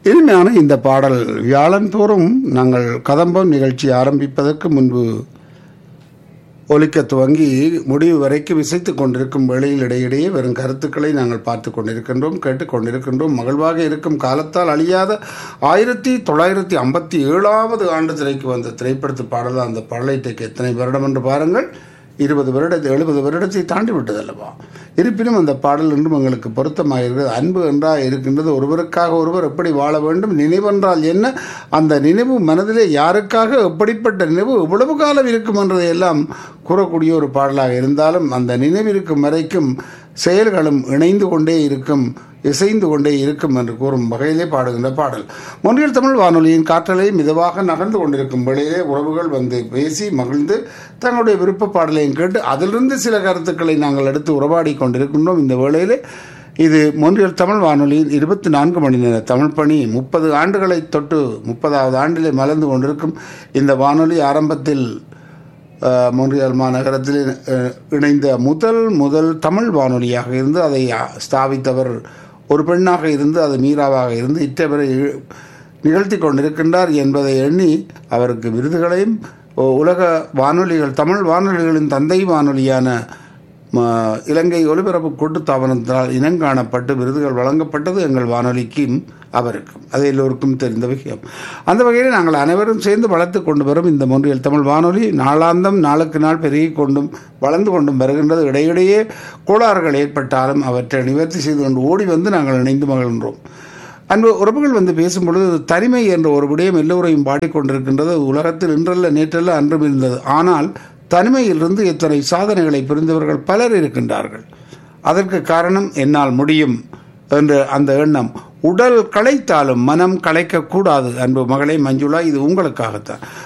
இனிமையான இந்த பாடல் வியாழன் தோறும் நாங்கள் கதம்பம் நிகழ்ச்சி ஆரம்பிப்பதற்கு முன்பு ஒலிக்க துவங்கி முடிவு வரைக்கும் இசைத்துக் கொண்டிருக்கும் வேளையில் இடையிடையே வெறும் கருத்துக்களை நாங்கள் பார்த்து கொண்டிருக்கின்றோம் கேட்டுக்கொண்டிருக்கின்றோம் மகிழ்வாக இருக்கும் காலத்தால் அழியாத ஆயிரத்தி தொள்ளாயிரத்தி ஐம்பத்தி ஏழாவது ஆண்டு திரைக்கு வந்த திரைப்படத்து பாடல் அந்த பாடலை இன்றைக்கு எத்தனை வருடம் என்று பாருங்கள் இருபது வருடத்தை எழுபது வருடத்தை தாண்டி விட்டதல்லவா இருப்பினும் அந்த பாடல் இன்றும் எங்களுக்கு பொருத்தமாக இருக்கிறது அன்பு என்றால் இருக்கின்றது ஒருவருக்காக ஒருவர் எப்படி வாழ வேண்டும் நினைவென்றால் என்ன அந்த நினைவு மனதிலே யாருக்காக எப்படிப்பட்ட நினைவு எவ்வளவு காலம் இருக்கும் என்றதை எல்லாம் கூறக்கூடிய ஒரு பாடலாக இருந்தாலும் அந்த நினைவு இருக்கும் வரைக்கும் செயல்களும் இணைந்து கொண்டே இருக்கும் இசைந்து கொண்டே இருக்கும் என்று கூறும் வகையிலே பாடுகின்ற பாடல் ஒன்றியல் தமிழ் வானொலியின் காற்றலை மிதவாக நகர்ந்து கொண்டிருக்கும் வேளையிலே உறவுகள் வந்து பேசி மகிழ்ந்து தங்களுடைய விருப்ப பாடலையும் கேட்டு அதிலிருந்து சில கருத்துக்களை நாங்கள் எடுத்து உறவாடி கொண்டிருக்கின்றோம் இந்த வேளையிலே இது மொன்றியல் தமிழ் வானொலியின் இருபத்தி நான்கு மணி நேர தமிழ் பணி முப்பது ஆண்டுகளை தொட்டு முப்பதாவது ஆண்டிலே மலர்ந்து கொண்டிருக்கும் இந்த வானொலி ஆரம்பத்தில் அஹ், மொன்றியல் மாநகரத்தில் அஹ், இணைந்த முதல் முதல் தமிழ் வானொலியாக இருந்து அதை அஹ், ஸ்தாபித்தவர் ஒரு பெண்ணாக இருந்து அது மீராவாக இருந்து இற்றவரை இ- நிகழ்த்தி கொண்டிருக்கின்றார் என்பதை எண்ணி அவருக்கு விருதுகளையும் உ- உலக வானொலிகள் தமிழ் வானொலிகளின் தந்தை வானொலியான ம- இலங்கை ஒலிபரப்பு கூட்டுத்தாபனத்தினால் இனங்காணப்பட்டு விருதுகள் வழங்கப்பட்டது எங்கள் வானொலிக்கும் அவருக்கும் அது எல்லோருக்கும் தெரிந்த விஷயம் அந்த வகையில் நாங்கள் அனைவரும் சேர்ந்து வளர்த்து கொண்டு வரும் இந்த மொன்றியல் தமிழ் வானொலி நாளாந்தம் நாளுக்கு நாள் பெருகி கொண்டும் வளர்ந்து கொண்டும் வருகின்றது இடையிடையே கோளாறுகள் ஏற்பட்டாலும் அவற்றை நிவர்த்தி செய்து கொண்டு ஓடி வந்து நாங்கள் இணைந்து மகிழ்கின்றோம் அன்பு உறவுகள் வந்து பேசும்பொழுது தனிமை என்ற ஒரு விடயம் எல்லோரையும் பாடிக்கொண்டிருக்கின்றது அது உலகத்தில் இன்றல்ல நேற்றல்ல அன்றும் இருந்தது ஆனால் தனிமையிலிருந்து இத்தனை சாதனைகளை புரிந்தவர்கள் பலர் இருக்கின்றார்கள் அதற்கு காரணம் என்னால் முடியும் என்ற அந்த எண்ணம் உடல் களைத்தாலும் மனம் களைக்கக்கூடாது அன்பு மகளே மஞ்சுளா இது உங்களுக்காகத்தான்